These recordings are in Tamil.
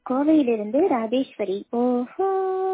கோவையிலிருந்து ராஜேஸ்வரி ஓஹோ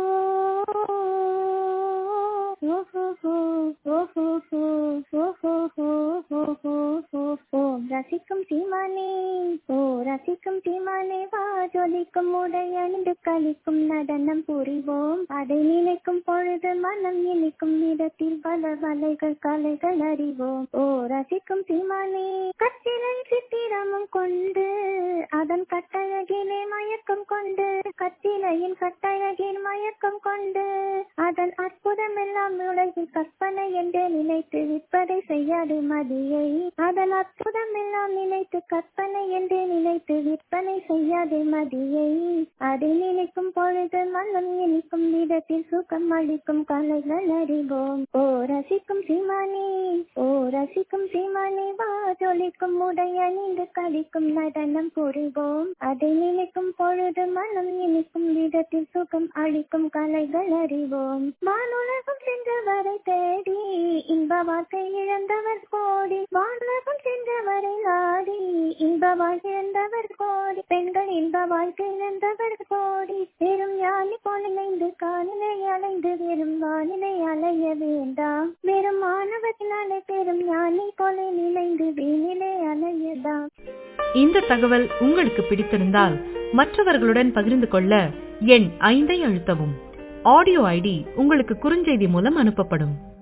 ஓம் ரசிக்கும் சீமானே ஓ ரசிக்கும் சீமானே வா ஜொலிக்கும் உடை அணிந்து கழிக்கும் நடனம் புரிவோம் அதை நினைக்கும் பொழுது மனம் இனிக்கும் இடத்தில் பல வலைகள் கலைகள் அறிவோம் ஓ ரசிக்கும் சீமானே கத்திரை சித்திரமும் கொண்டு அதன் கட்டழகிலே மயக்கம் கொண்டு கத்திரையின் கட்டழகின் மயக்கம் கொண்டு அதன் அற்புதம் எல்லாம் உலகில் கற்பனை என்று நினைத்து விற்பதை செய்யாது மதியை அதன் அற்புதம் எல்லாம் நினைத்து கற்பனை என்று நினைத்து விற்பனை செய்யாது மதியை அதை நினைக்கும் பொழுது மனம் இனிக்கும் விதத்தில் சுகம் அளிக்கும் கலைகள் அறிவோம் ஓ ரசிக்கும் சீமானே ஓ ரசிக்கும் சீமானே வா ஜொலிக்கும் உடை அணிந்து கழிக்கும் நடனம் புரிவோம் அதை நினைக்கும் பொழுது மனம் இனிக்கும் விதத்தில் சுகம் அளிக்கும் கலைகள் அறிவோம் வானுலகம் சென்றவரை தேடி இன்ப வாழ்க்கை இழந்தவர் கோடி வானுலகம் சென்றவரை நாடி இன்ப வாழ்க்கை இழந்தவர் கோடி பெண்கள் இன்ப வாழ்க்கை இழந்தவர் கோடி வெறும் யானை போல் இணைந்து காணிலை அலைந்து வெறும் வானிலை அலைய வேண்டாம் வெறும் மாணவத்தினாலே பெரும் யானை போல நினைந்து வீணிலை அலையதாம் இந்த தகவல் உங்களுக்கு பிடித்திருந்தால் மற்றவர்களுடன் பகிர்ந்து கொள்ள எண் ஐந்தை அழுத்தவும் ஆடியோ ஐடி உங்களுக்கு குறுஞ்செய்தி மூலம் அனுப்பப்படும்